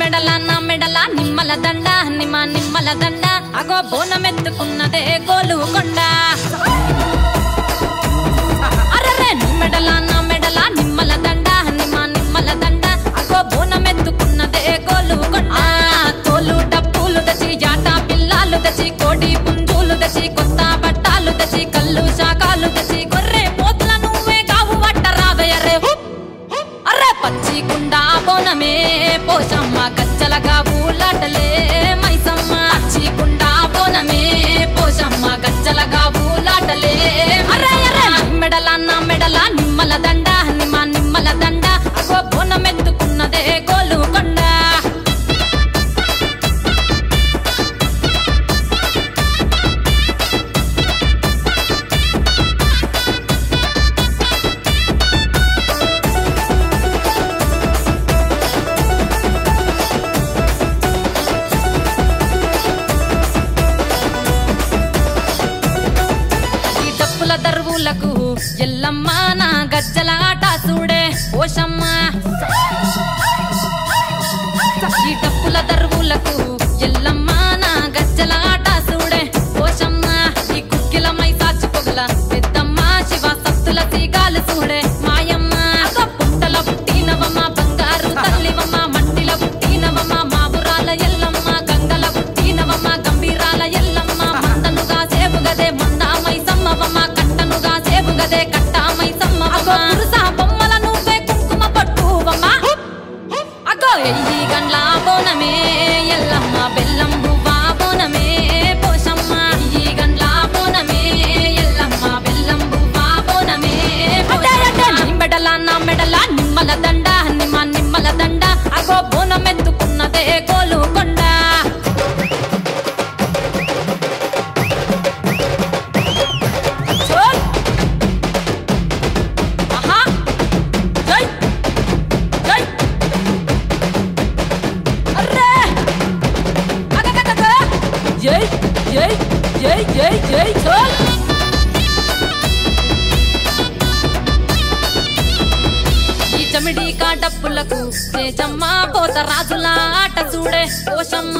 మెడల నా మెడల నిమ్మల దండ నిమ్మ నిమ్మల దండ అగో బోనమెత్తుకున్నదే గోలు కొండ అరరే నీ మెడల నా మెడల నిమ్మల దండ నిమ్మ నిమ్మల దండ అగో బోనమెత్తుకున్నదే గోలు కొండ తోలు డప్పులు తెచ్చి జాట పిల్లాలు తెచ్చి కోడి పుంజులు తెచ్చి కొత్త బట్టాలు తెచ్చి కళ్ళు శాఖలు తెచ్చి గొర్రె పోతుల నువ్వే కావు వట్ట రావయ్యరే అరే పచ్చి కుండ బోనమే పోషమ్మ గచ్చలగా ఊలాటలే మైసమ్మ పచ్చి కుండ బోనమే పోషమ్మ గచ్చలగా ఊలాటలే అరే అరే మెడల నా మెడల నిమ్మల దండ నిమ్మ నిమ్మల దండ అగో బోనమెత్తుకున్నదే గోలు కొండ ఈ డప్పుల దరువులకు ఎల్లమ్మ నా గజ్జల ఆట చూడే ఓషమ్మ ఈ డప్పుల దరువులకు ఎల్లమ్మ నా గజ్జల ఆట చూడే ఓషమ్మ ఈ కుక్కిల మై సాచి పొగల పెద్దమ్మ శివ సత్తుల తీగాలు చూడే మాయమ్మ అగ పుట్టల పుట్టినవమ్మ బంగారు తల్లివమ్మ మంటిల పుట్టినవమ్మ మావురాల ఎల్లమ్మ గంగల పుట్టినవమ్మ గంభీరాల ఎల్లమ్మ మందనుగా సేపుగదే మందామై సమ్మవమ్మ కట్టనుగా సేపుగదే కట్టామై సమ్మవమ్మ పురుసా బొమ్మల నువ్వే కుంకుమ పట్టువమ్మ అగో ఎయ్యి గండ్ల బోనమే ఎల్లమ్మ బెల్లం బువ్వా బోనమే పోషమ్మ ఎయ్యి గండ్ల బోనమే ఎల్లమ్మ బెల్లం బువ్వా బోనమే నీ మెడల నా మెడల నిమ్మల దండ నిమ్మ నిమ్మల దండ అగో బోనం ఎత్తుకున్నదే గోలు కొండ చోల్ ఆహా జై జై అర్రే అగగగగ జై జై జై జై జై చోల్ ఈ చమిడి కాటప్పులకు చేజమ్మ పోత రాజుల ఆట చూడే ఓషమ్మ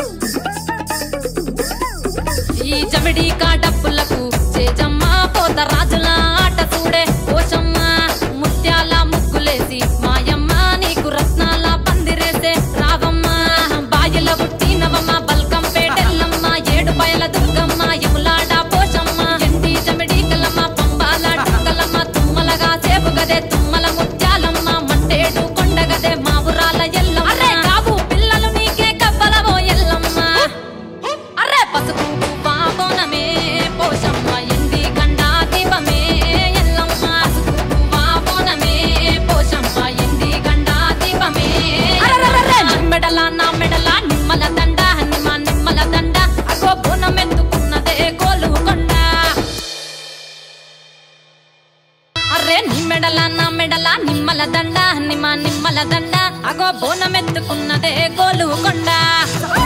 ఈ చమిడి కాటప్పులకు చేజమ్మ పోత రాజుల ఆట చూడే ఓషమ్మ ముత్యాల ముగ్గులేసి మాయమ్మ నీకు రత్నాల పందిరేసే రావమ్మ బాయిల పుట్టినవమ్మ బల్కం పేటెల్లమ్మ ఏడు బయల దుర్గమ్మ యములాడ పోషమ్మ ఎండి చమిడి కలమ్మ పంబాల డుక్కలమ్మ తుమ్మలగా సేపుగదే తుమ్మల ముత్యాలమ్మ మంటేడు కొండగదే మావురాల ఎల్లమ్మ అరే కావు పిల్లలు నీకే కవ్వలవో ఎల్లమ్మ అరే పసుపు బోనమే పోషమ్మ ఎండి కండా దీపమే ఎల్లమ్మ పసుపు బోనమే పోషమ్మ ఎండి కండా దీపమే మెడల నా మెడల నిమ్మల దండ నిమ్మ నిమ్మల దండ అగో బోనం ఎత్తుకున్నదే గోలు కొండ అరే నీ మెడల నా మెడల నిమ్మల దండ నిమ్మ నిమ్మల దండ అగో బోనం ఎత్తుకున్నదే గోలు కొండ